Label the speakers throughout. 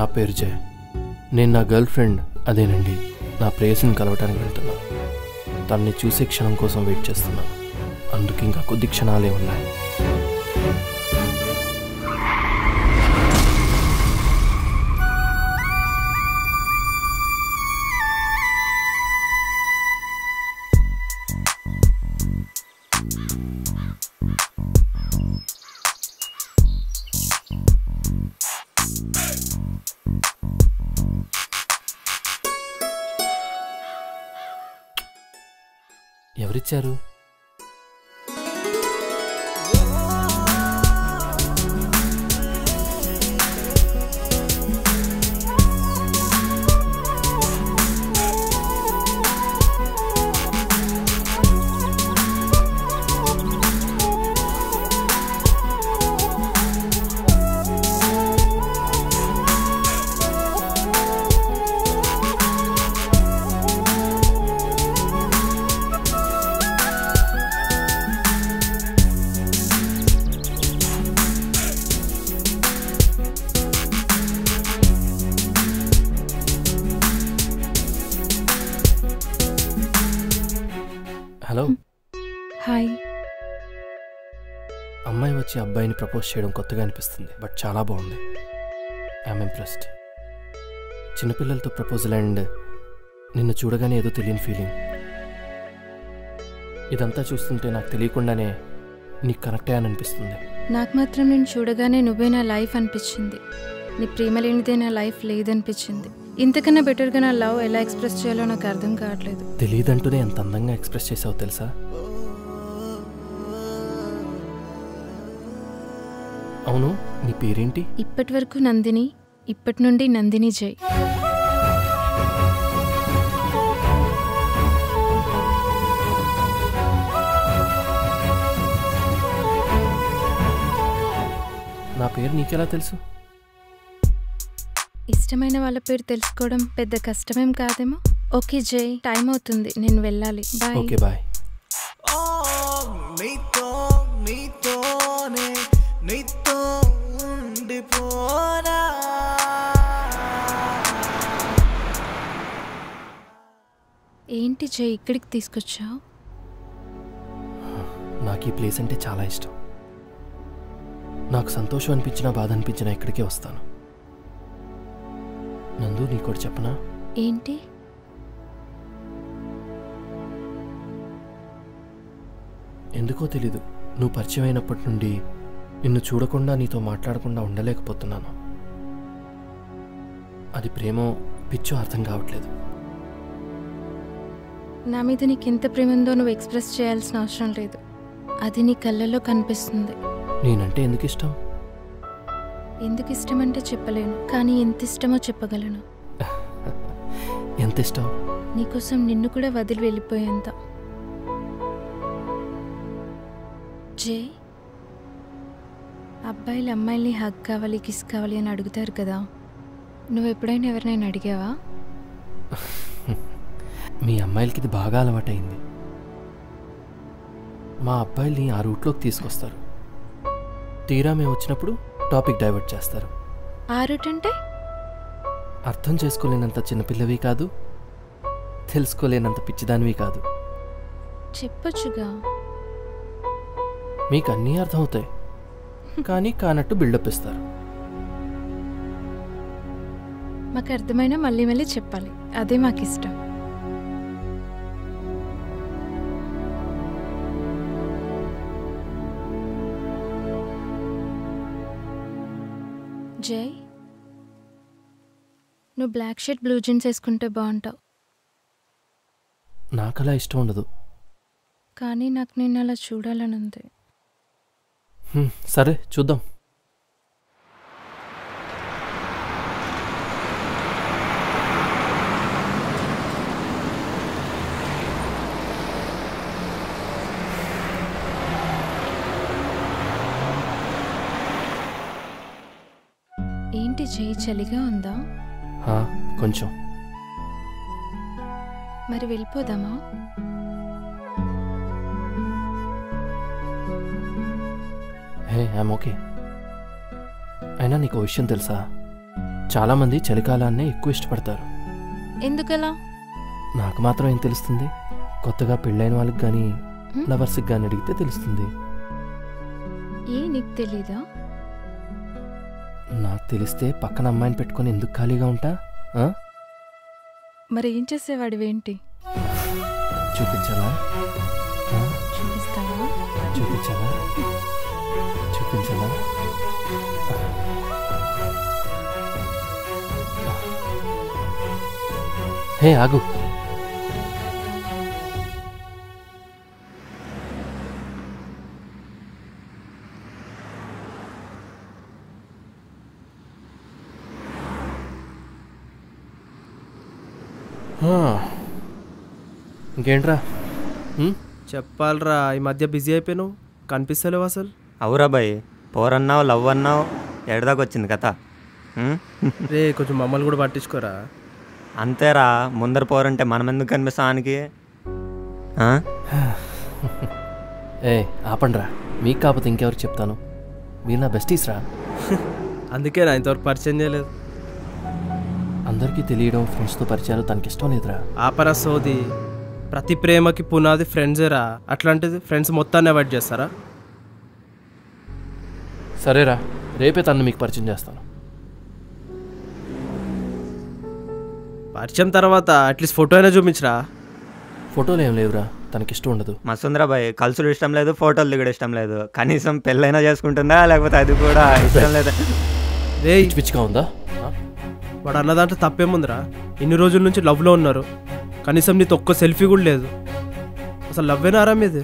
Speaker 1: నా పేరు జయ నేను నా గర్ల్ ఫ్రెండ్ అదేనండి నా ప్రేయస్ని కలవటానికి వెళ్తున్నా తనని చూసే క్షణం కోసం వెయిట్ చేస్తున్నాను అందుకు ఇంకా కొద్ది క్షణాలే ఉన్నాయి ఎవరిచ్చారు హలో
Speaker 2: హాయ్
Speaker 1: అమ్మాయి వచ్చి అబ్బాయిని ప్రపోజ్ చేయడం కొత్తగా అనిపిస్తుంది బట్ చాలా బాగుంది ఐఎమ్ ఇంప్రెస్డ్ చిన్నపిల్లలతో ప్రపోజల్ అండ్ నిన్ను చూడగానే ఏదో తెలియని ఫీలింగ్ ఇదంతా చూస్తుంటే నాకు తెలియకుండానే నీకు కనెక్ట్ అయ్యాను అనిపిస్తుంది
Speaker 2: నాకు మాత్రం నేను చూడగానే నువ్వే నా లైఫ్ అనిపించింది నీ ప్రేమ లేనిదే నా లైఫ్ లేదనిపించింది ఇంతకన్నా బెటర్గా నా లవ్ ఎలా ఎక్స్ప్రెస్ చేయాలో నాకు అర్థం కావట్లేదు
Speaker 1: తెలియదంటూనే ఎంత అందంగా ఎక్స్ప్రెస్ చేసావో తెలుసా అవును నీ పేరేంటి
Speaker 2: ఇప్పటి వరకు నందిని ఇప్పటి నుండి నందిని జై
Speaker 1: నా పేరు నీకెలా తెలుసు
Speaker 2: ఇష్టమైన వాళ్ళ పేరు తెలుసుకోవడం పెద్ద కష్టమేం కాదేమో ఓకే జై టైం అవుతుంది నేను వెళ్ళాలి బాయ్
Speaker 1: ఓకే బాయ్
Speaker 3: ఓ నీతో నీతోనే నీతో ఉండిపోనా
Speaker 2: ఏంటి జై ఇక్కడికి తీసుకొచ్చావు
Speaker 1: నాకు ఈ ప్లేస్ అంటే చాలా ఇష్టం నాకు సంతోషం అనిపించినా బాధ అనిపించినా ఇక్కడికే వస్తాను నందు నీకోటి చెప్పనా
Speaker 2: ఏంటి
Speaker 1: ఎందుకో తెలీదు నువ్వు పరిచయం అయినప్పటి నుండి నిన్ను చూడకుండా నీతో మాట్లాడకుండా ఉండలేకపోతున్నాను అది ప్రేమో పిచ్చో అర్థం కావట్లేదు
Speaker 2: నా మీద నీకు ఎంత ప్రేమ ఉందో నువ్వు ఎక్స్ప్రెస్ చేయాల్సిన అవసరం లేదు అది నీ కళ్ళల్లో కనిపిస్తుంది
Speaker 1: నేనంటే ఎందుకు ఇష్టం
Speaker 2: ఎందుకు ఇష్టమంటే చెప్పలేను కానీ ఎంత ఇష్టమో చెప్పగలను
Speaker 1: ఎంత ఇష్టం
Speaker 2: నీకోసం నిన్ను కూడా వదిలి వెళ్ళిపోయేంత జే అబ్బాయిలు అమ్మాయిల్ని హగ్ కావాలి కిస్ కావాలి అని అడుగుతారు కదా నువ్వు ఎప్పుడైనా ఎవరినైనా అడిగావా
Speaker 1: మీ అమ్మాయిలకి ఇది బాగా అలవాటైంది మా అబ్బాయిల్ని ఆ రూట్లోకి తీసుకొస్తారు తీరా మేము వచ్చినప్పుడు టాపిక్ డైవర్ట్ చేస్తారు
Speaker 2: ఆ రూట్ అంటే
Speaker 1: అర్థం చేసుకోలేనంత చిన్నపిల్లవి కాదు తెలుసుకోలేనంత పిచ్చిదానివి కాదు
Speaker 2: చెప్పొచ్చుగా
Speaker 1: మీకు అన్నీ అర్థమవుతాయి కానీ కానట్టు బిల్డప్ ఇస్తారు
Speaker 2: మాకు అర్థమైనా మళ్ళీ మళ్ళీ చెప్పాలి అదే మాకు ఇష్టం జై నువ్వు బ్లాక్ షర్ట్ బ్లూ జీన్స్ వేసుకుంటే బాగుంటావు
Speaker 1: నాకు అలా ఇష్టం ఉండదు
Speaker 2: కానీ నాకు నేను అలా చూడాలని ఉంది
Speaker 1: హ్మ్, సరే చూద్దాం
Speaker 2: ఏంటి జై చలిగా ఉందా
Speaker 1: హా, కొంచెం
Speaker 2: మరి వెళ్ళిపోదామా
Speaker 1: హే ఐమ్ ఓకే అయినా నీకు ఓ విషయం తెలుసా చాలామంది చలికాలాన్నే ఎక్కువ ఇష్టపడతారు
Speaker 2: ఎందుకలా
Speaker 1: నాకు మాత్రం ఏం తెలుస్తుంది కొత్తగా పెళ్ళైన వాళ్ళకి కానీ
Speaker 2: హ్మ్?
Speaker 1: లవర్స్కి కానీ అడిగితే తెలుస్తుంది
Speaker 2: ఏ నీకు తెలీదా
Speaker 1: నాకు తెలిస్తే పక్కన అమ్మాయిని పెట్టుకొని ఎందుకు ఖాళీగా ఉంటా ఆ?
Speaker 2: మరి ఏం చేసేవాడివేంటి
Speaker 1: చూపించాలా ఆ?
Speaker 2: చూపిస్తావా
Speaker 1: చూపించాలా చూపించాలా హే ఆగు హా. ఇంకేంట్రా హ్మ్?
Speaker 4: చెప్పాలరా ఈ మధ్య బిజీ అయిపోయాను కనిపిస్తలేవు అసలు
Speaker 5: అవురా బాయ్ పోర్ అన్నావు లవ్ అన్నావు ఎడదాకా వచ్చింది కథ ఉం?
Speaker 4: రే కొంచెం మమ్మల్ని కూడా పట్టించుకోరా
Speaker 5: అంతేరా ముందర పోరంటే మనం ఎందుకు కనిపిస్తాం ఆనికి ఆ?
Speaker 1: ఏ ఆపండ్రా మీకు కాకపోతే ఇంకెవరికి చెప్తాను మీరు నా బెస్టీస్ రా
Speaker 4: అందుకే నా ఇంతవరకు పరిచయం చేయలేదు
Speaker 1: అందరికీ తెలియడం ఫ్రెండ్స్తో పరిచయాలు తనకి ఇష్టం లేదురా
Speaker 4: ఆపరా సోది ప్రతి ప్రేమకి పునాది ఫ్రెండ్సేరా అట్లాంటిది ఫ్రెండ్స్ మొత్తాన్ని అవాయిడ్ చేస్తారా
Speaker 1: సరేరా రేపే తను మీకు పరిచయం చేస్తాను
Speaker 4: పరిచయం తర్వాత అట్లీస్ట్ ఫోటో అయినా చూపించరా
Speaker 1: ఫోటోలు ఏం లేవురా తనకి ఇష్టం ఉండదు
Speaker 5: మస్తుందిరా బాయ్ కలుసుడు ఇష్టం లేదు ఫోటోలు దిగడం ఇష్టం లేదు కనీసం పెళ్ళైనా చేసుకుంటుందా లేకపోతే అది కూడా ఇష్టం లేదా
Speaker 4: రే
Speaker 1: పిచ్చి పిచ్చిగా ఉందా ఆ?
Speaker 4: వాడు అన్న దాంట్లో తప్పేముందిరా ఇన్ని రోజుల నుంచి లవ్లో ఉన్నారు కనీసం నీతో ఒక్క సెల్ఫీ కూడా లేదు అసలు లవ్వేనారా మీది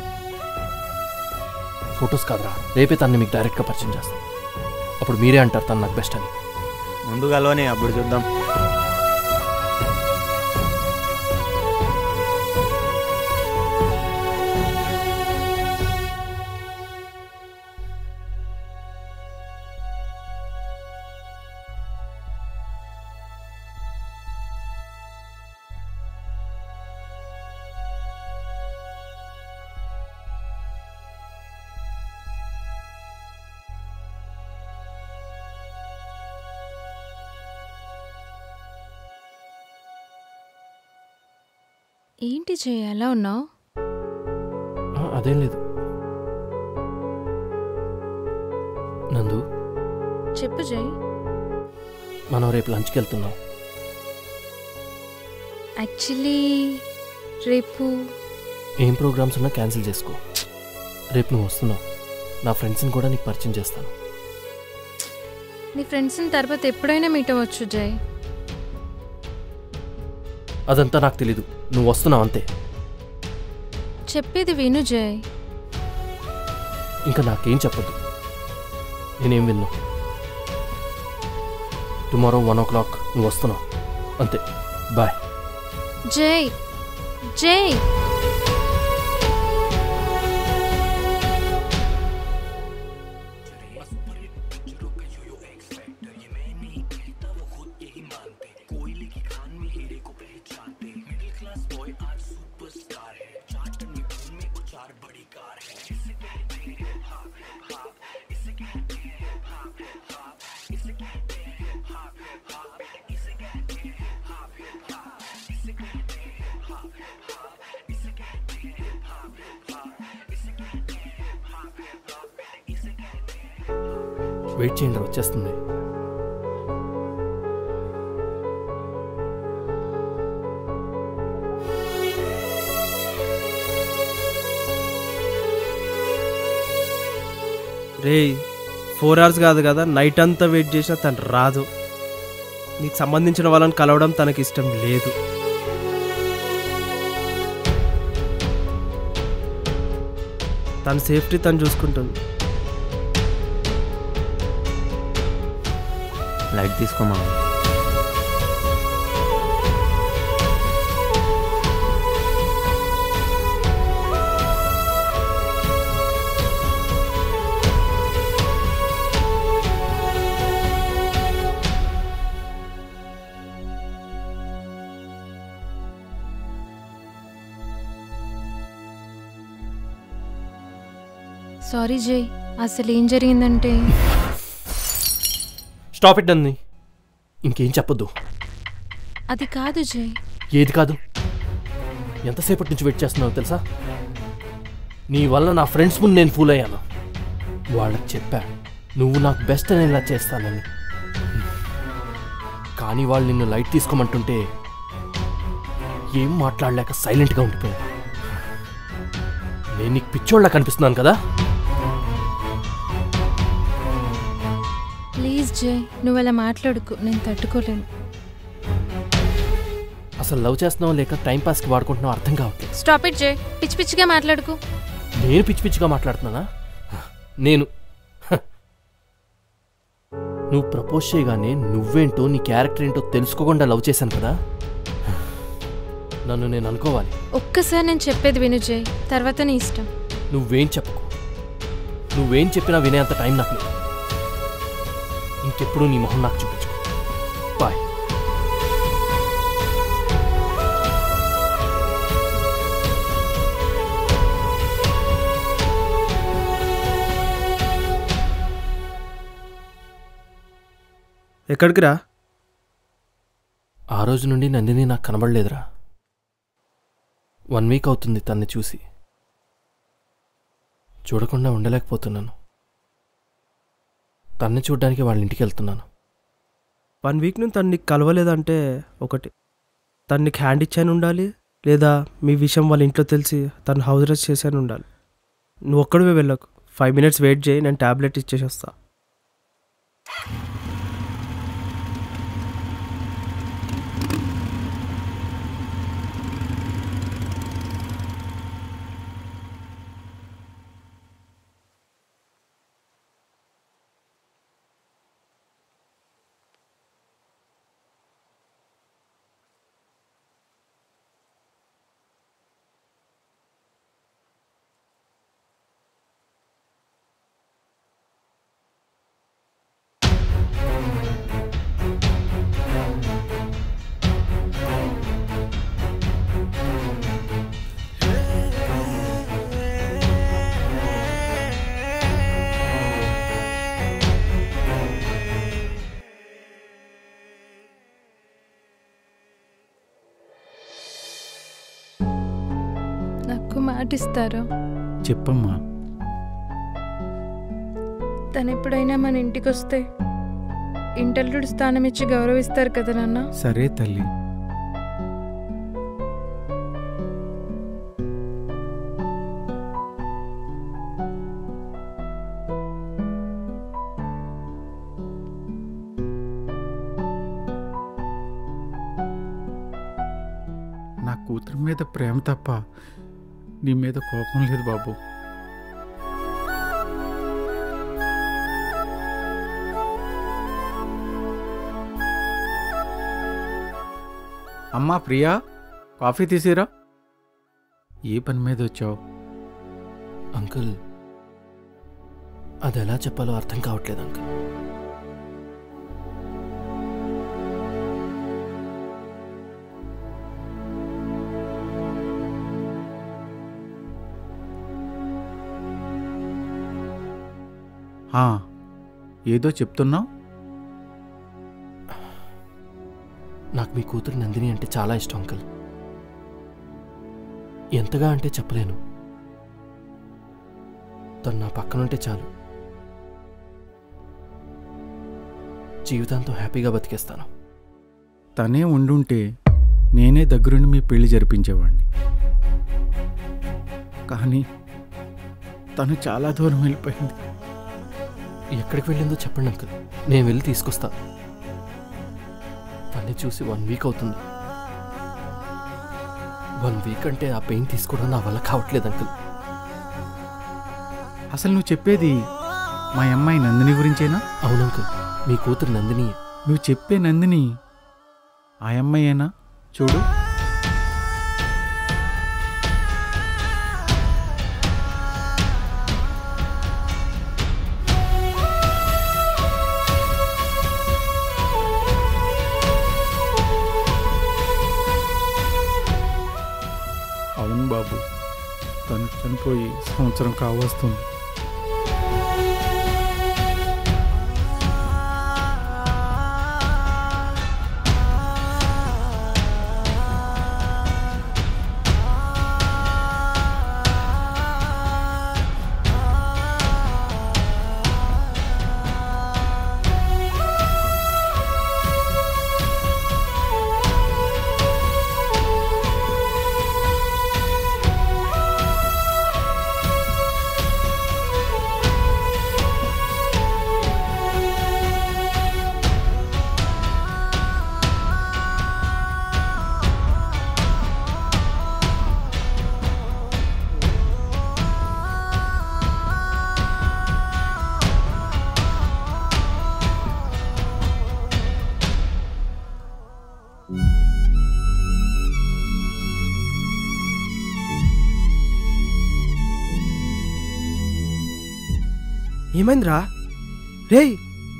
Speaker 1: ఫొటోస్ కాదురా రేపే తన్ని మీకు డైరెక్ట్గా పరిచయం చేస్తాను అప్పుడు మీరే అంటారు తను నాకు బెస్ట్ అని
Speaker 5: ముందు కలవని అప్పుడు చూద్దాం
Speaker 2: ఏంటి చేయ ఎలా ఉన్నావు
Speaker 1: ఆ, అదేం లేదు నందు
Speaker 2: చెప్పు జై
Speaker 1: మనం రేపు లంచ్కి వెళ్తున్నాం
Speaker 2: యాక్చువల్లీ రేపు
Speaker 1: ఏం ప్రోగ్రామ్స్ ఉన్నా క్యాన్సిల్ చేసుకో రేపు నువ్వు వస్తున్నావు నా ఫ్రెండ్స్ని కూడా నీకు పరిచయం చేస్తాను
Speaker 2: నీ ఫ్రెండ్స్ని తర్వాత ఎప్పుడైనా మీట్ అవ్వచ్చు జై
Speaker 1: అదంతా నాకు తెలీదు నువ్వు వస్తున్నావు అంతే
Speaker 2: చెప్పేది విను జై
Speaker 1: ఇంకా నాకేం చెప్పొద్దు నేనేం విన్ను టుమారో వన్ ఓ క్లాక్ నువ్వు వస్తున్నావు అంతే బాయ్
Speaker 2: జై జై
Speaker 1: వెయిట్ చేయండి వచ్చేస్తుంది
Speaker 4: రే ఫోర్ అవర్స్ కాదు కదా నైట్ అంతా వెయిట్ చేసినా తను రాదు నీకు సంబంధించిన వాళ్ళని కలవడం తనకి ఇష్టం లేదు తన సేఫ్టీ తను చూసుకుంటుంది
Speaker 5: లైట్ తీసుకోమా
Speaker 2: సారీ జై అసలు ఏం జరిగిందంటే
Speaker 1: స్టాప్ ఇట్ నంది ఇంకేం చెప్పొద్దు
Speaker 2: అది కాదు జై
Speaker 1: ఏది కాదు ఎంతసేపటి నుంచి వెయిట్ చేస్తున్నావు తెలుసా నీ వల్ల నా ఫ్రెండ్స్ ముందు నేను ఫూల్ అయ్యాను వాళ్ళకి చెప్పా నువ్వు నాకు బెస్ట్ అనేలా చేస్తానని కానీ వాళ్ళు నిన్ను లైట్ తీసుకోమంటుంటే ఏం మాట్లాడలేక సైలెంట్గా ఉండిపోయాను నేను నీకు పిచ్చోళ్ళ కనిపిస్తున్నాను కదా
Speaker 2: ప్లీజ్ జై నువ్వు అలా మాట్లాడుకు నేను తట్టుకోలేను
Speaker 1: అసలు లవ్ చేస్తున్నావు లేక టైం పాస్కి వాడుకుంటున్నావు అర్థం కావట్లేదు
Speaker 2: స్టాప్ ఇట్ జై పిచ్చి పిచ్చిగా మాట్లాడుకు
Speaker 1: నేను పిచ్చి పిచ్చిగా మాట్లాడుతున్నానా నేను హ. నువ్వు ప్రపోజ్ చేయగానే నువ్వేంటో నీ క్యారెక్టర్ ఏంటో తెలుసుకోకుండా లవ్ చేశాను కదా నన్ను నేను అనుకోవాలి
Speaker 2: ఒక్కసారి నేను చెప్పేది విను జై తర్వాత నీ ఇష్టం
Speaker 1: నువ్వేం చెప్పకు నువ్వేం చెప్పినా వినేంత టైం నాకు లేదు ఇంకెప్పుడు నీ మొహం నాకు చూపించు బాయ్
Speaker 4: ఎక్కడికి రా
Speaker 1: ఆ రోజు నుండి నందిని నాకు కనబడలేదురా వన్ వీక్ అవుతుంది తన్ని చూసి చూడకుండా ఉండలేకపోతున్నాను తన్ని చూడ్డానికి వాళ్ళ ఇంటికి వెళ్తున్నాను
Speaker 4: వన్ వీక్ నుంచి తను నీకు కలవలేదంటే ఒకటి తను నీకు హ్యాండ్ ఇచ్చాను ఉండాలి లేదా మీ విషయం వాళ్ళ ఇంట్లో తెలిసి తను హౌస్ అరెస్ట్ చేశాను ఉండాలి నువ్వు ఒక్కడివే వెళ్ళకు ఫైవ్ మినిట్స్ వెయిట్ చేయి నేను ట్యాబ్లెట్ ఇచ్చేసి వస్తా
Speaker 2: నాకు మాట ఇస్తారా
Speaker 6: చెప్పమ్మా
Speaker 2: తను ఎప్పుడైనా మన ఇంటికి వస్తే ఇంటర్వ్యూడ్ స్థానం ఇచ్చి గౌరవిస్తారు కదా నాన్న
Speaker 6: సరే తల్లి నా కూతురు మీద ప్రేమ తప్ప నీ మీద కోపం లేదు బాబు అమ్మా ప్రియా కాఫీ తీసిరా ఏ పని మీద వచ్చావు
Speaker 1: అంకుల్ అది ఎలా చెప్పాలో అర్థం కావట్లేదు అంకుల్
Speaker 6: ఆ, ఏదో చెప్తున్నావు
Speaker 1: నాకు మీ కూతురు నందిని అంటే చాలా ఇష్టం అంకుల్ ఎంతగా అంటే చెప్పలేను తను నా పక్కనుంటే చాలు జీవితాంతం హ్యాపీగా బతికేస్తాను
Speaker 6: తనే ఉండుంటే నేనే దగ్గరుండి మీ పెళ్లి జరిపించేవాడిని కానీ తను చాలా దూరం వెళ్ళిపోయింది
Speaker 1: ఎక్కడికి వెళ్ళిందో చెప్పండి అంకుల్ నేను వెళ్ళి తీసుకొస్తా తన్ని చూసి వన్ వీక్ అవుతుంది వన్ వీక్ అంటే ఆ పెయిన్ తీసుకోవడం నా వల్ల కావట్లేదు అంకుల్
Speaker 6: అసలు నువ్వు చెప్పేది మా అమ్మాయి నందిని గురించేనా
Speaker 1: అవును అంకుల్ మీ కూతురు నందిని
Speaker 6: నువ్వు చెప్పే నందిని ఆ అమ్మాయేనా చూడు అవును బాబు తను చనిపోయి సంవత్సరం కావస్తుంది
Speaker 4: ఏమైందిరా రేయ్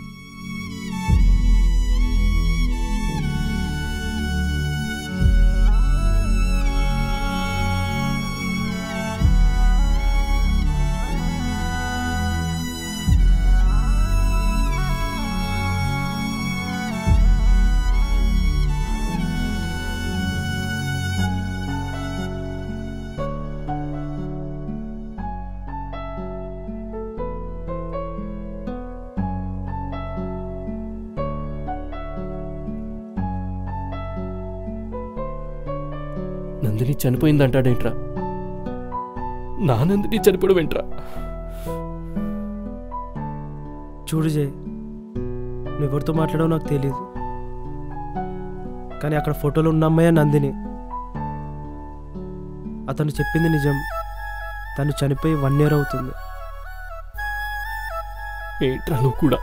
Speaker 1: నందిని చనిపోయిందంటాడేంట్రా నా నందిని చనిపోవడం ఏంట్రా
Speaker 4: చూడు జయ్ నువ్వు ఎవరితో మాట్లాడావో నాకు తెలియదు కానీ అక్కడ ఫోటోలో ఉన్న అమ్మాయి నందిని అతను చెప్పింది నిజం తను చనిపోయి వన్ ఇయర్ అవుతుంది
Speaker 1: ఏంట్రా నువ్వు కూడా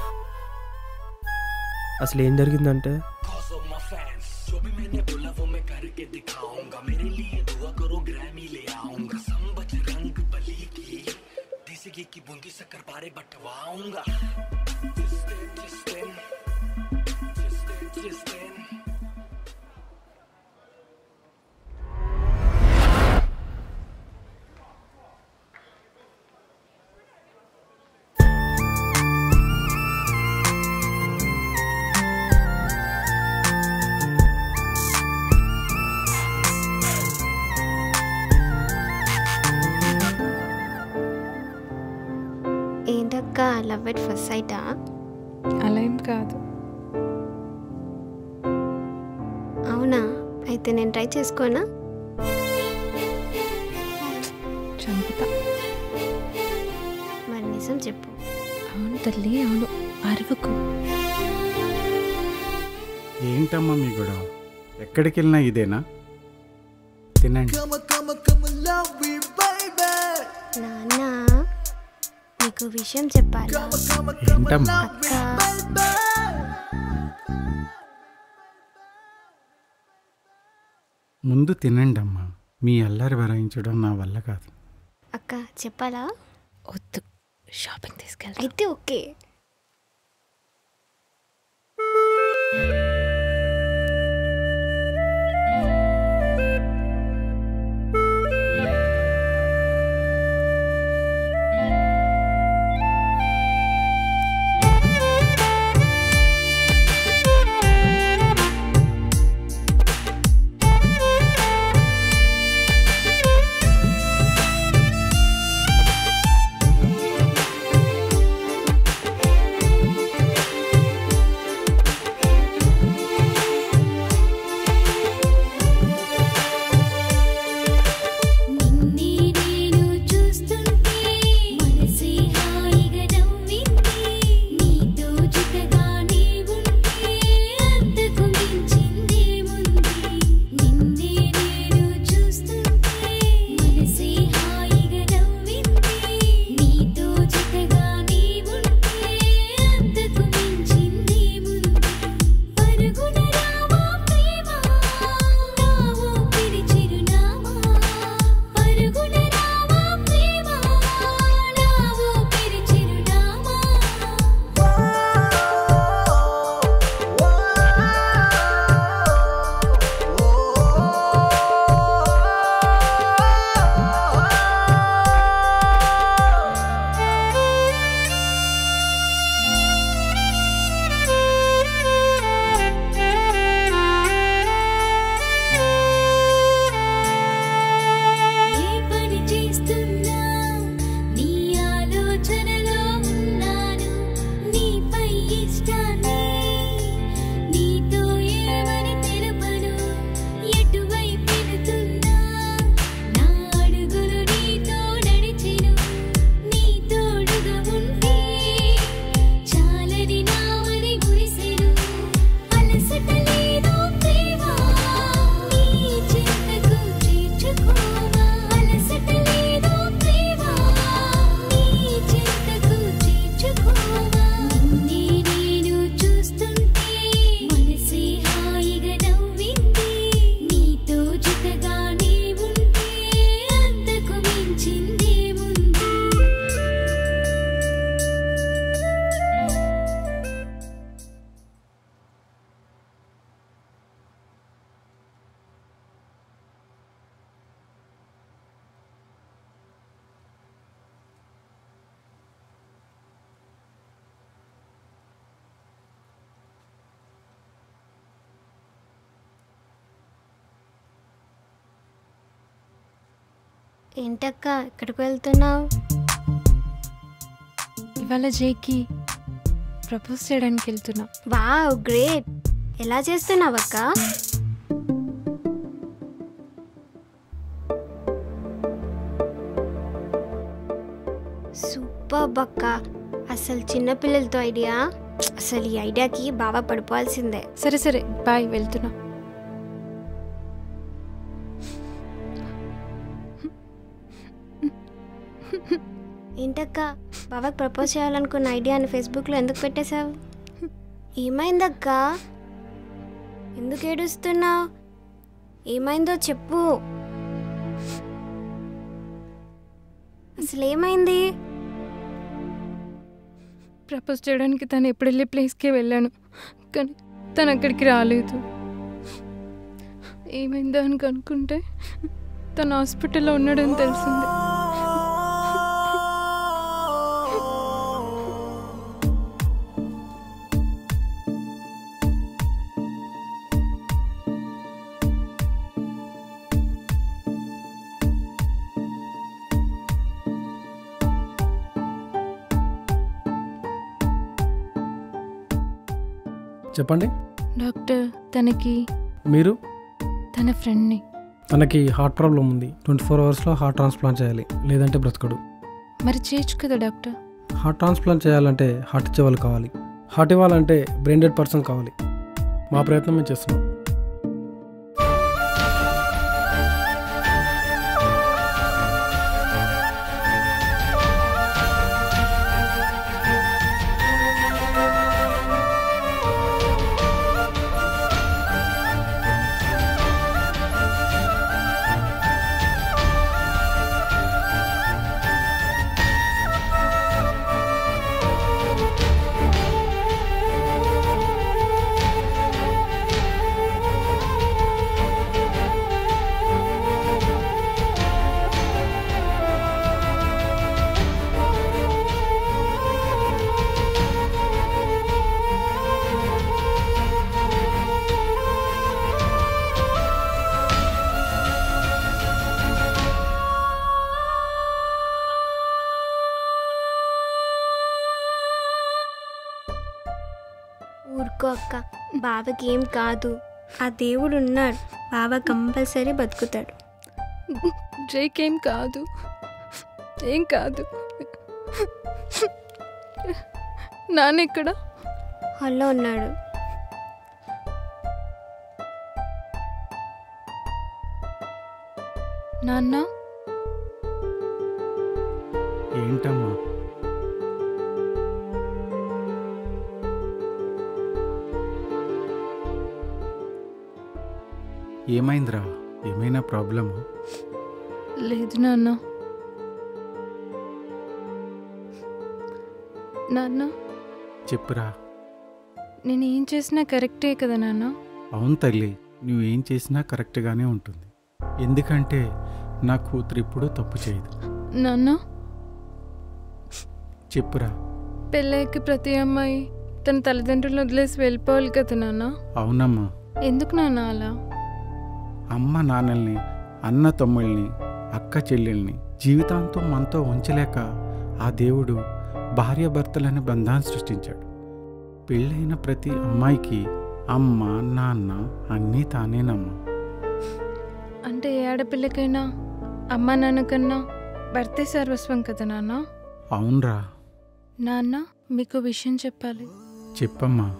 Speaker 4: అసలు ఏం జరిగిందంటే
Speaker 7: ఏంటక్క లవ్ ఎట్ ఫస్ట్ సైటా
Speaker 2: అలా ఏం కాదు
Speaker 7: అవునా అయితే నేను ట్రై చేసుకోనా
Speaker 2: చంపుతా
Speaker 7: మరి నిజం చెప్పు
Speaker 2: అవును తల్లి అవును అరవకు
Speaker 6: ఏంటమ్మా మీ గొడవ ఎక్కడికి వెళ్ళినా ఇదేనా తినండి
Speaker 3: Come on, come on, come on, love me, baby.
Speaker 7: నాన్న నీకు విషయం చెప్పాలి
Speaker 3: Come on, come on, come on,
Speaker 6: ఏంటమ్మా
Speaker 3: love me, baby.
Speaker 6: ముందు తినండి అమ్మా మీ అల్లరి భరాయించడం నా వల్ల కాదు
Speaker 7: అక్క చెప్పాలా
Speaker 2: వద్దు షాపింగ్ తీసుకెళ్తా
Speaker 7: అయితే ఓకే ఏంటక్క ఎక్కడికి వెళ్తున్నావు
Speaker 2: ఇవాళ జేకి ప్రపోజ్ చేయడానికి వెళ్తున్నా
Speaker 7: వావ్ గ్రేట్ ఎలా చేస్తున్నావు అక్క సూపర్ అక్క అసలు చిన్నపిల్లలతో ఐడియా అసలు ఈ ఐడియాకి బాగా పడిపోవాల్సిందే
Speaker 2: సరే సరే బాయ్ వెళ్తున్నా
Speaker 7: ఏంటక్క బాబాకి ప్రపోజ్ చేయాలనుకున్న ఐడియాని ఫేస్బుక్లో ఎందుకు పెట్టేశావు ఏమైందక్క ఎందుకు ఏడుస్తున్నావు ఏమైందో చెప్పు అసలు ఏమైంది
Speaker 2: ప్రపోజ్ చేయడానికి తను ఎప్పుడు వెళ్ళే ప్లేస్కే వెళ్ళాను కానీ తను అక్కడికి రాలేదు ఏమైందో అని కనుక్కుంటే తను హాస్పిటల్లో ఉన్నాడని తెలిసింది
Speaker 4: చెప్పండి
Speaker 2: డాక్టర్ తనకి
Speaker 4: మీరు
Speaker 2: తన ఫ్రెండ్ని
Speaker 4: తనకి హార్ట్ ప్రాబ్లం ఉంది ట్వంటీ ఫోర్ అవర్స్లో హార్ట్ ట్రాన్స్ప్లాంట్ చేయాలి లేదంటే బ్రతకడు
Speaker 2: మరి చేయొచ్చు కదా డాక్టర్
Speaker 4: హార్ట్ ట్రాన్స్ప్లాంట్ చేయాలంటే హార్ట్ ఇచ్చే వాళ్ళు కావాలి హార్ట్ ఇవ్వాలంటే బ్రెయిన్ పర్సన్ కావాలి మా ప్రయత్నం మేము చేస్తున్నాం
Speaker 7: ఊరుకో అక్క బాబాకి ఏం కాదు ఆ దేవుడు ఉన్నాడు బాబా కంపల్సరీ బతుకుతాడు
Speaker 2: జైకేం కాదు ఏం కాదు నాన్న ఎక్కడ
Speaker 7: హాల్లో ఉన్నాడు
Speaker 2: నాన్న
Speaker 6: ఏంటమ్మా ఏమైందిరా ఏమైనా ప్రాబ్లమా
Speaker 2: లేదు నాన్న నాన్న
Speaker 6: చెప్పురా
Speaker 2: నేను ఏం చేసినా కరెక్టే కదా నాన్న
Speaker 6: అవును తల్లి నువ్వు ఏం చేసినా కరెక్ట్గానే ఉంటుంది ఎందుకంటే నా కూతురు ఇప్పుడు తప్పు చేయదు
Speaker 2: నాన్న
Speaker 6: చెప్పురా
Speaker 2: పెళ్ళయ్యకి ప్రతి అమ్మాయి తన తల్లిదండ్రులను వదిలేసి వెళ్ళిపోవాలి కదా నాన్న
Speaker 6: అవునమ్మా
Speaker 2: ఎందుకు నాన్న అలా
Speaker 6: అమ్మ నాన్నల్ని అన్న తమ్ముళ్ళని అక్క చెల్లెల్ని జీవితాంతం మనతో ఉంచలేక ఆ దేవుడు భార్యాభర్తలనే బంధాన్ని సృష్టించాడు పెళ్ళైన ప్రతి అమ్మాయికి అమ్మ నాన్న అన్నీ తానేనమ్మా
Speaker 2: అంటే ఏ ఆడపిల్లకైనా అమ్మ నాన్న కన్నా భర్తే సర్వస్వం కదా నాన్న
Speaker 6: అవునరా
Speaker 2: నాన్న మీకు విషయం చెప్పాలి
Speaker 6: చెప్పమ్మా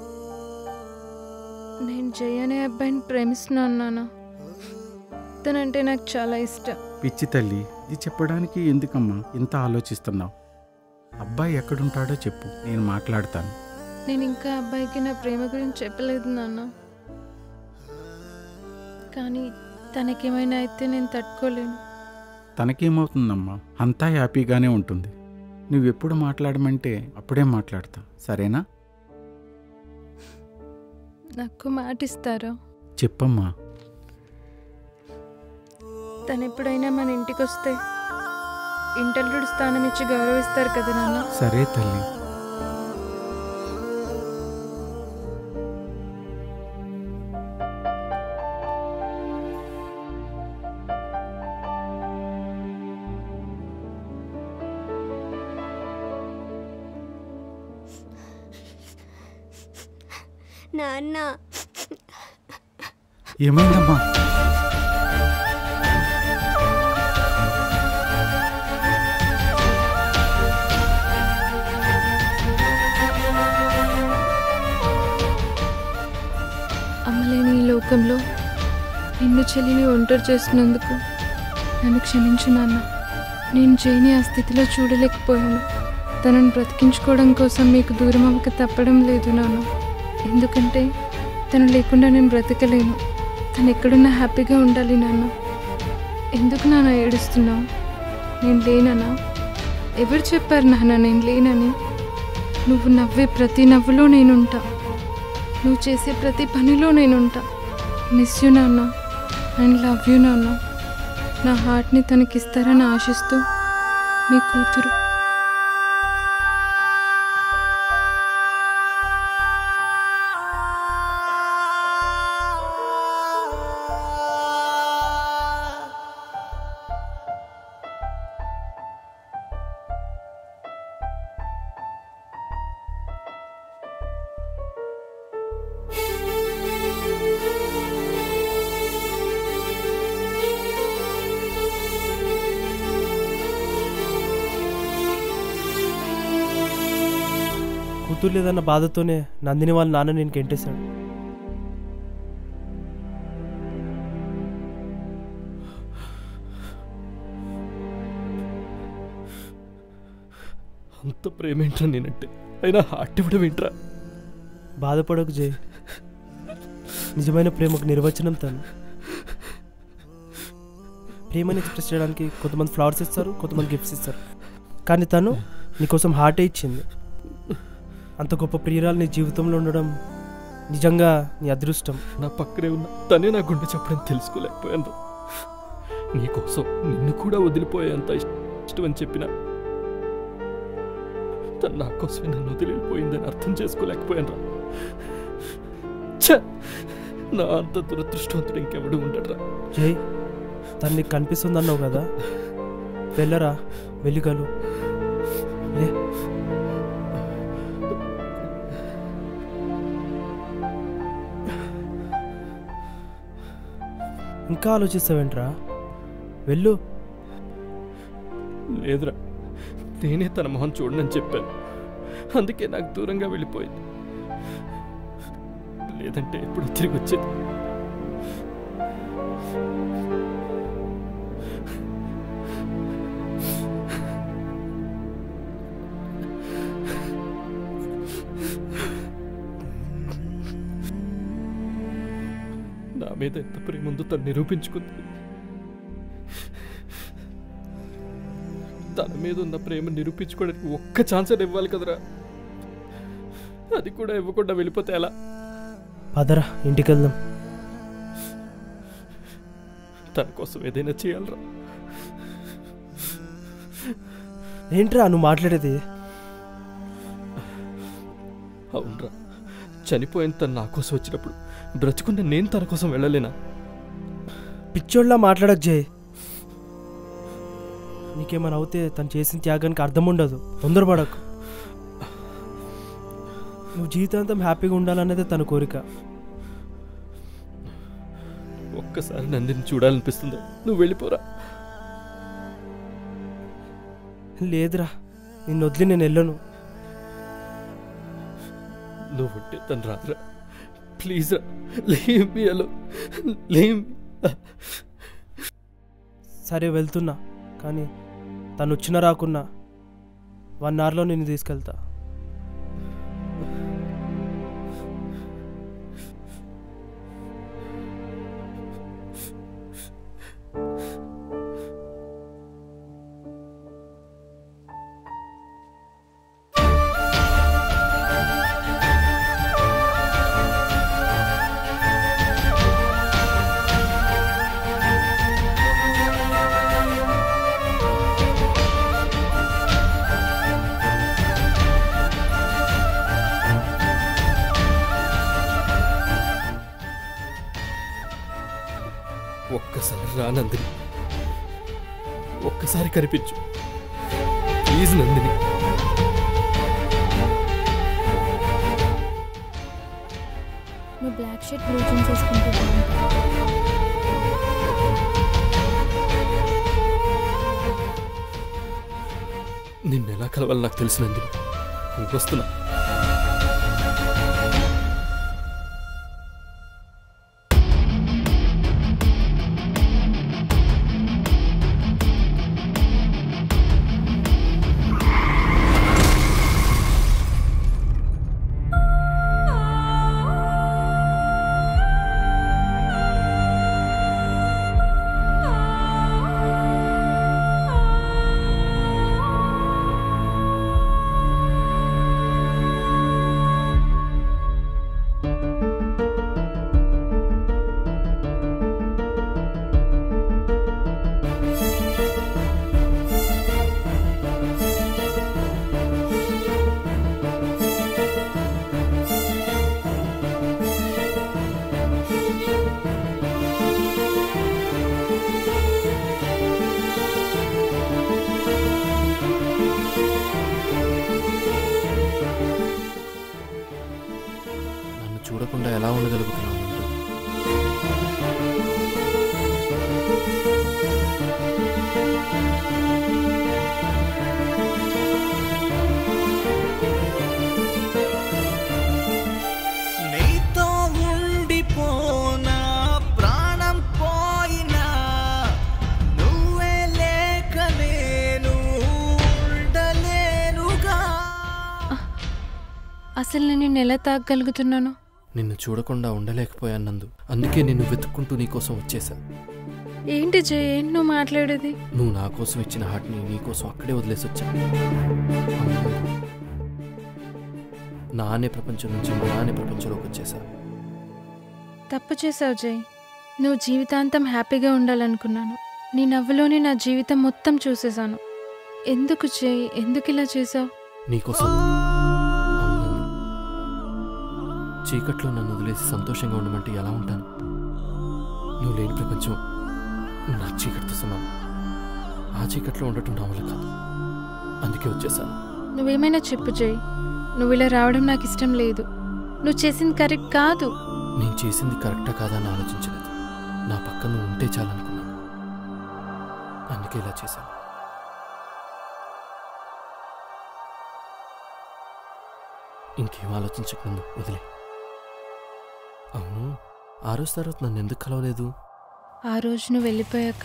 Speaker 2: నేను జయ అనే అబ్బాయిని ప్రేమిస్తున్నాను నాన్న తనంటే నాకు చాలా ఇష్టం
Speaker 6: పిచ్చి తల్లి ఇది చెప్పడానికి ఎందుకమ్మా ఇంత ఆలోచిస్తున్నావు అబ్బాయి ఎక్కడుంటాడో చెప్పు నేను మాట్లాడతాను
Speaker 2: నేను ఇంకా అబ్బాయికి నా ప్రేమ గురించి చెప్పలేదు నాన్న కానీ తనకేమైనా అయితే నేను తట్టుకోలేను
Speaker 6: తనకేమవుతుందమ్మా అంతా హ్యాపీగానే ఉంటుంది నువ్వెప్పుడు మాట్లాడమంటే అప్పుడే మాట్లాడతా సరేనా
Speaker 2: నాకు మాట ఇస్తారా
Speaker 6: చెప్పమ్మా
Speaker 2: తను ఎప్పుడైనా మన ఇంటికి వస్తే ఇంటల్లుడు స్థానం ఇచ్చి గౌరవిస్తారు కదా నాన్న
Speaker 6: సరే తల్లి
Speaker 7: నాన్న
Speaker 6: ఏమైందమ్మా
Speaker 2: అమ్మలేని ఈ లోకంలో నిన్ను చెల్లిని ఒంటరి చేసినందుకు నన్ను క్షమించు నాన్న నేను జైని ఆ స్థితిలో చూడలేకపోయాను తనను బ్రతికించుకోవడం కోసం మీకు దూరం అవ్వక తప్పడం లేదు నాన్న ఎందుకంటే తను లేకుండా నేను బ్రతకలేను తను ఎక్కడున్నా హ్యాపీగా ఉండాలి నాన్న ఎందుకు నాన్న ఏడుస్తున్నావు నేను లేనన్నా ఎవరు చెప్పారు నాన్న నేను లేనని నువ్వు నవ్వే ప్రతి నవ్వులో నేనుంటా నువ్వు చేసే ప్రతి పనిలో నేనుంటా మిస్ యూ నాన్న అండ్ లవ్ యూ నాన్న నా హార్ట్ని తనకిస్తారని ఆశిస్తూ మీ కూతురు
Speaker 4: కూతురు లేదన్న బాధతోనే నందిని వాళ్ళ నాన్న నేను కెంటేశాడు
Speaker 1: అంత ప్రేమేంట్రా నేనంటే అయినా హార్ట్ ఇవ్వడం ఏంట్రా
Speaker 4: బాధపడకు జై నిజమైన ప్రేమకు నిర్వచనం తను ప్రేమని ఎక్స్ప్రెస్ చేయడానికి కొంతమంది ఫ్లవర్స్ ఇస్తారు కొంతమంది గిఫ్ట్స్ ఇస్తారు కానీ తను నీకోసం హార్టే ఇచ్చింది అంత గొప్ప ప్రియురాలు నీ జీవితంలో ఉండడం నిజంగా నీ అదృష్టం
Speaker 1: నా పక్కనే ఉన్న తనే నా గుండె చెప్పడం తెలుసుకోలేకపోయాను నీకోసం నిన్ను కూడా వదిలిపోయేంత ఇష్- ఇష్టం అని చెప్పిన తను నా కోసమే నన్ను వదిలిపోయిందని అర్థం చేసుకోలేకపోయాను ఛ! నా అంత దురదృష్టవంతుడు ఇంకెవడు ఉండడ్రా
Speaker 4: జై తను నీకు కనిపిస్తుంది అన్నావు కదా వెళ్ళరా వెలిగలు లే ఇంకా ఆలోచిస్తావేంట్రా వెళ్ళు
Speaker 1: లేదురా నేనే తన మొహం చూడనని చెప్పాను అందుకే నాకు దూరంగా వెళ్ళిపోయింది లేదంటే ఎప్పుడు తిరిగి వచ్చేది నా మీద ఎంత ప్రేమ ఉందో తను నిరూపించుకుంది తన మీద ఉన్న ప్రేమ నిరూపించుకోవడానికి ఒక్క ఛాన్స్ అయినా ఇవ్వాలి కదరా అది కూడా ఇవ్వకుండా వెళ్ళిపోతే ఎలా
Speaker 4: పదరా ఇంటికి వెళ్దాం
Speaker 1: తన కోసం ఏదైనా చేయాలరా
Speaker 4: ఏంట్రా నువ్వు మాట్లాడేది
Speaker 1: అవునరా చనిపోయిన తను నా కోసం వచ్చినప్పుడు బ్రతుకున్న నేను తన కోసం వెళ్ళలేనా
Speaker 4: పిచ్చోళ్ళ మాట్లాడక జై నీకేమైనా అవుతే తను చేసిన త్యాగానికి అర్థం ఉండదు తొందరపడకు నువ్వు జీవితాంతం హ్యాపీగా ఉండాలన్నదే తన కోరిక
Speaker 1: ఒక్కసారి నందిని చూడాలనిపిస్తుందా నువ్వు వెళ్ళిపోరా
Speaker 4: లేదురా నిన్ను వదిలి నేను వెళ్ళను
Speaker 1: నువ్వు ఉంటే తను రాదురా ప్లీజ్ రా లేమ్ మీ అలో లేమ్
Speaker 4: సరే వెళ్తున్నా కానీ తను వచ్చినా రాకున్నా వన్ అవర్లో నిన్ను తీసుకెళ్తా
Speaker 1: ఒక్కసారి రా నందిని ఒక్కసారి కనిపించు ప్లీజ్ నందిని
Speaker 2: నువ్వు బ్లాక్ షర్ట్ బ్లూ జీన్స్ వేసుకుంటే బాగుంటుంది
Speaker 1: నిన్ను ఎలా కలవాలి నాకు తెలిసినందుకు వస్తున్నా నన్ను చూడకుండా ఎలా ఉండగలుగుతున్నావు నువ్వు?
Speaker 3: నీతో ఉండిపోనా ప్రాణం పోయినా నువ్వే లేక నేను ఉండలేనుగా
Speaker 2: అసలు నేను నిన్ను ఎలా తాగగలుగుతున్నాను
Speaker 1: నిన్ను చూడకుండా ఉండలేకపోయాను నందు అందుకే నిన్ను వెతుక్కుంటూ నీకోసం వచ్చేసా
Speaker 2: ఏంటి జయ ఏంటి నువ్వు మాట్లాడేది
Speaker 1: నువ్వు నా కోసం ఇచ్చిన హార్ట్ని నీకోసం అక్కడే వదిలేసి వచ్చా నా అనే ప్రపంచం నుంచి నా అనే ప్రపంచంలోకి వచ్చేసా
Speaker 2: తప్పు చేసావు జయ్ నువ్వు జీవితాంతం హ్యాపీగా ఉండాలనుకున్నాను నీ నవ్వులోనే నా జీవితం మొత్తం చూసేశాను ఎందుకు జయ్ ఎందుకు ఇలా చేసావు
Speaker 1: నీకోసం అవును. చీకట్లో నన్ను వదిలేసి సంతోషంగా ఉండమంటే ఎలా ఉంటాను నువ్వు లేని ప్రపంచం నా చీకటితో సమానం ఆ చీకట్లో ఉండటం నా వల్ల కాదు అందుకే వచ్చేసాను
Speaker 2: నువ్వేమైనా చెప్పు జయ్ నువ్వు ఇలా రావడం నాకు ఇష్టం లేదు నువ్వు చేసింది కరెక్ట్ కాదు
Speaker 1: నేను చేసింది కరెక్టా కాదా అని ఆలోచించలేదు నా పక్కన నువ్వు ఉంటే చాలనుకున్నాను అందుకే ఇలా చేశాను ఇంకేం ఆలోచించక ముందు వదిలే అవును ఆ రోజు తర్వాత నన్ను ఎందుకు కలవలేదు
Speaker 2: ఆ రోజు నువ్వు వెళ్ళిపోయాక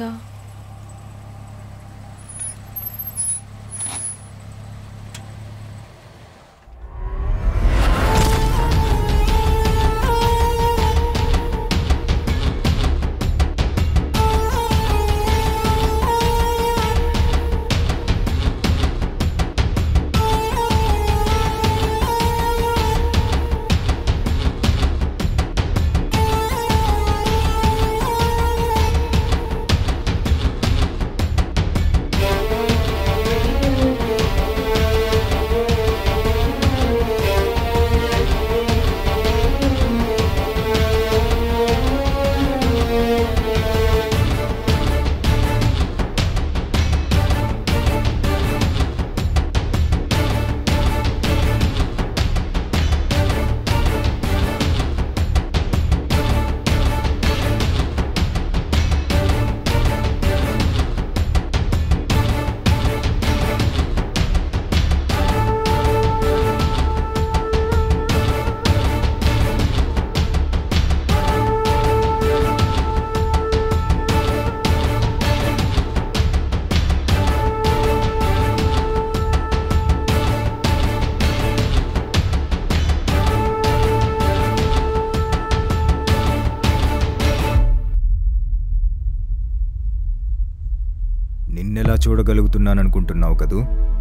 Speaker 8: నిన్నెలా చూడగలుగుతున్నాననుకుంటున్నావు కదూ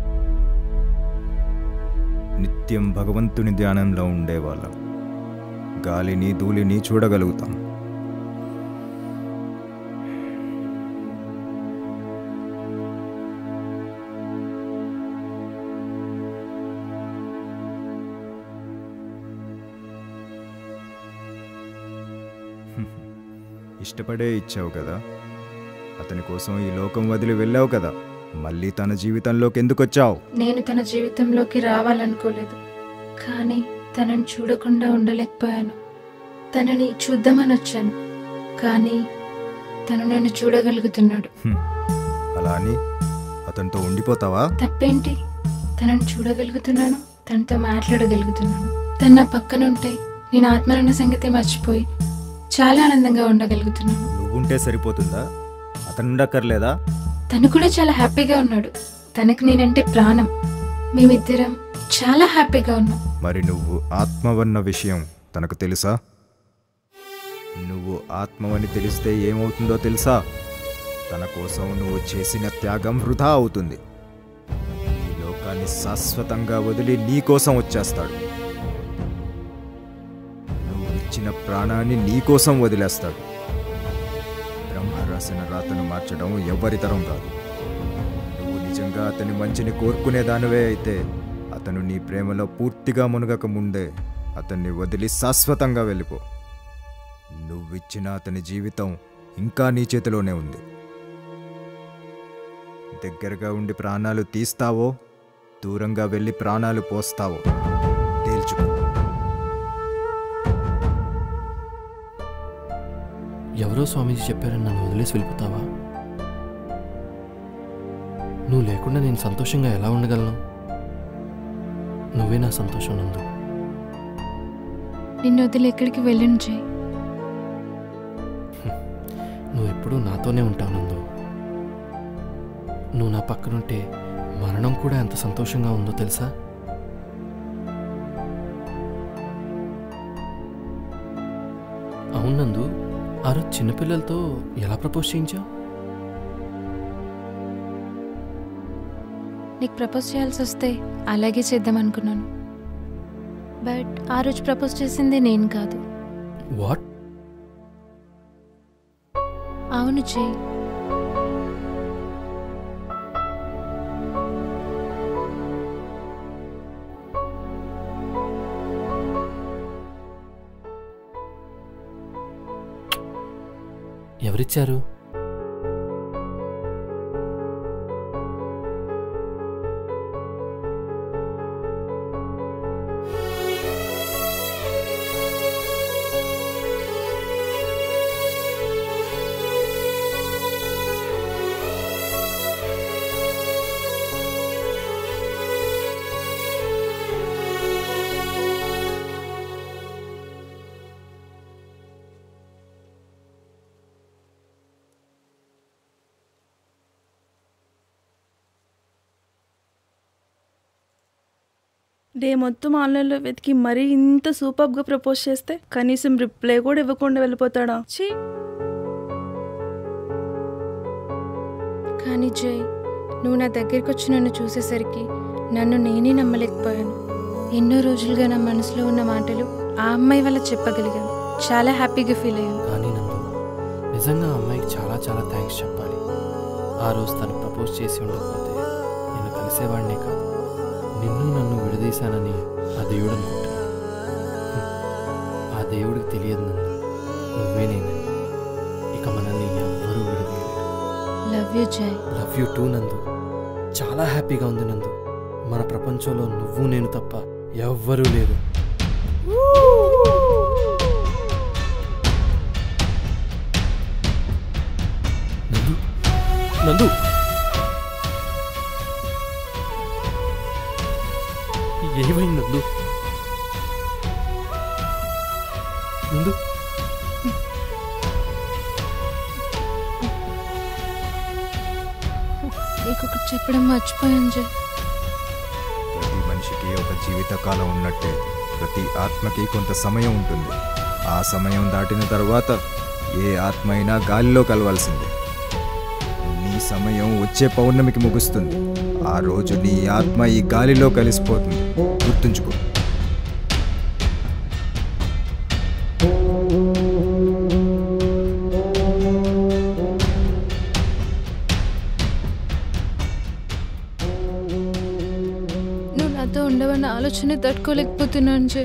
Speaker 8: నిత్యం భగవంతుని ధ్యానంలో ఉండేవాళ్ళం గాలిని ధూళిని చూడగలుగుతాం ఇష్టపడే ఇచ్చావు కదా అతని కోసం ఈ లోకం వదిలి వెళ్ళావు కదా మళ్ళీ తన జీవితంలోకి ఎందుకు వచ్చావు
Speaker 2: నేను తన జీవితంలోకి రావాలనుకోలేదు కానీ తనని చూడకుండా ఉండలేకపోయాను తనని చూద్దామని వచ్చాను కానీ తను నన్ను చూడగలుగుతున్నాడు
Speaker 8: హ్మ్. అలా అని అతనితో ఉండిపోతావా
Speaker 2: తప్పేంటి తనను చూడగలుగుతున్నాను తనతో మాట్లాడగలుగుతున్నాను తను నా పక్కనుంటే నేను ఆత్మరణ సంగతి మర్చిపోయి చాలా ఆనందంగా ఉండగలుగుతున్నాను
Speaker 8: నువ్వుంటే సరిపోతుందా అతను ఉండక్కర్లేదా
Speaker 2: తను కూడా చాలా హ్యాపీగా ఉన్నాడు తనకు నేనంటే ప్రాణం మేమిద్దరం చాలా హ్యాపీగా ఉన్నాం
Speaker 8: మరి నువ్వు ఆత్మవన్న విషయం తనకు తెలుసా నువ్వు ఆత్మవని తెలిస్తే ఏమవుతుందో తెలుసా తన కోసం నువ్వు చేసిన త్యాగం వృధా అవుతుంది ఈ లోకాన్ని శాశ్వతంగా వదిలి నీ కోసం వచ్చేస్తాడు నువ్వు ఇచ్చిన ప్రాణాన్ని నీ కోసం వదిలేస్తాడు బ్రహ్మ రాసిన రాతను మార్చడం ఎవరితరం కాదు నువ్వు నిజంగా అతని మంచిని కోరుకునే దానివే అయితే అతను నీ ప్రేమలో పూర్తిగా మునగక ముందే అతన్ని వదిలి శాశ్వతంగా వెళ్ళిపో నువ్విచ్చిన అతని జీవితం ఇంకా నీ చేతిలోనే ఉంది దగ్గరగా ఉండి ప్రాణాలు తీస్తావో దూరంగా వెళ్ళి ప్రాణాలు పోస్తావో తేల్చుకో
Speaker 1: ఎవరో స్వామీజీ చెప్పారని నన్ను వదిలేసి వెళ్ళిపోతావా నువ్వు లేకుండా నేను సంతోషంగా ఎలా ఉండగలను నువ్వే నా సంతోషం నందు
Speaker 2: నిన్ను వదిలి ఎక్కడికి వెళ్ళను జై
Speaker 1: నువ్వు ఎప్పుడూ నాతోనే ఉంటావు నందు నువ్వు నా పక్కనుంటే మరణం కూడా ఎంత సంతోషంగా ఉందో తెలుసా అవును నందు ఆ రోజు చిన్నపిల్లలతో ఎలా ప్రపోజ్ చేయించావు
Speaker 2: నీకు ప్రపోజ్ చేయాల్సి వస్తే అలాగే చేద్దాం అనుకున్నాను బట్ ఆ రోజు ప్రపోజ్ చేసింది నేను కాదు
Speaker 1: వాట్
Speaker 2: అవును జై
Speaker 1: ఎవరిచ్చారు
Speaker 9: డే మొత్తం ఆన్లైన్లో వెతికి మరీ ఇంత సూపర్గా ప్రపోజ్ చేస్తే కనీసం రిప్లై కూడా ఇవ్వకుండా వెళ్ళిపోతాడా ఛీ
Speaker 2: కానీ జై నువ్వు నా దగ్గరికి వచ్చి నన్ను చూసేసరికి నన్ను నేనే నమ్మలేకపోయాను ఎన్నో రోజులుగా నా మనసులో ఉన్న మాటలు ఆ అమ్మాయి వల్ల చెప్పగలిగాను చాలా హ్యాపీగా ఫీల్ అయ్యాను
Speaker 1: కానీ నందు నిజంగా ఆ అమ్మాయికి చాలా చాలా థ్యాంక్స్ చెప్పాలి ఆ రోజు తను ప్రపోజ్ చేసి ఉండకపోతే నేను కలిసేవాడినే కాదు నిన్ను నన్ను విడదీశానని ఆ దేవుడు అనుకుంటున్నాను హ్మ్. ఆ దేవుడికి తెలియదు నందు నువ్వే నేను ఇక మనల్ని ఎవ్వరూ విడదీయలేరు
Speaker 2: love you Jai
Speaker 1: love you too Nandu చాలా హ్యాపీగా ఉంది నందు మన ప్రపంచంలో నువ్వు నేను తప్ప ఎవ్వరూ లేరు నందు నందు ఏమైంది నందు నందు
Speaker 2: నీకు ఒకటి చెప్పడం మర్చిపోయాను జై
Speaker 8: ప్రతి మనిషికి ఒక జీవితకాలం ఉన్నట్టే ప్రతి ఆత్మకి కొంత సమయం ఉంటుంది ఆ సమయం దాటిన తర్వాత ఏ ఆత్మ అయినా గాలిలో కలవాల్సిందే నీ సమయం వచ్చే పౌర్ణమికి ముగుస్తుంది ఆ రోజు నీ ఆత్మ ఈ గాలిలో కలిసిపోతుంది గుర్తుంచుకో
Speaker 2: నువ్వు నాతో ఉండవన్న ఆలోచన తట్టుకోలేకపోతున్నాను జై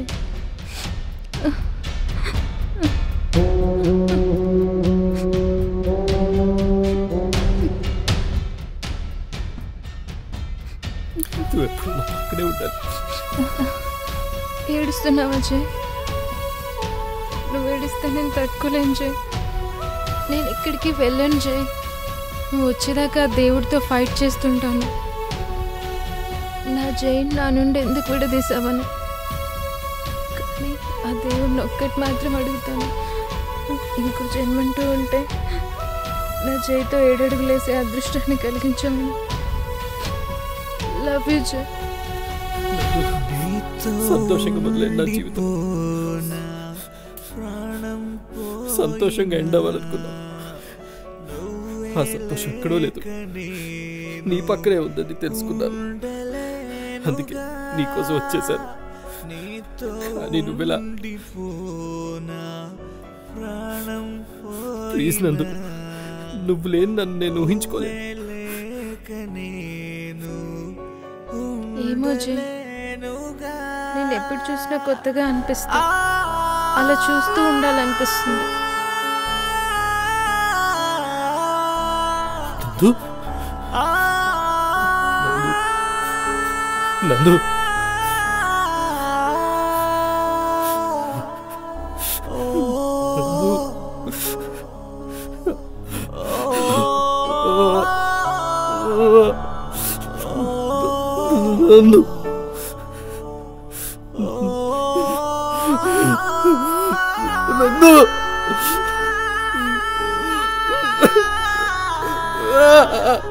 Speaker 1: నువ్వు ఎప్పుడు నా పక్కనే ఉండాలి
Speaker 2: ఏడుస్తున్నావా జై నువ్వు ఏడిస్తే నేను తట్టుకోలేను జై నేను ఎక్కడికి వెళ్ళను జై నువ్వు వచ్చేదాకా ఆ దేవుడితో ఫైట్ చేస్తుంటాను నా జైన్ నా నుండి ఎందుకు విడదీసావని కానీ ఆ దేవుడిని ఒక్కటి మాత్రం అడుగుతాను ఇంకో జన్మంటూ ఉంటే నా జైతో ఏడడుగులేసే అదృష్టాన్ని కలిగించాము లవ్ యూ జై
Speaker 1: సంతోషంగా మొదలైన నా జీవితం సంతోషంగా ఎండ్ అవ్వాలనుకున్నా ఆ సంతోషం ఎక్కడో లేదు నీ పక్కనే ఉందని తెలుసుకున్నాను అందుకే నీకోసం వచ్చేసాను కానీ నువ్వెలా ప్లీజ్ నందు నువ్వు లేని నన్ను నేను ఊహించుకోలేదు
Speaker 2: ఏమో జై నేను ఎప్పుడు చూసినా కొత్తగా అనిపిస్తా అలా చూస్తూ ఉండాలనిపిస్తుంది
Speaker 1: నందు నందు నందు నందు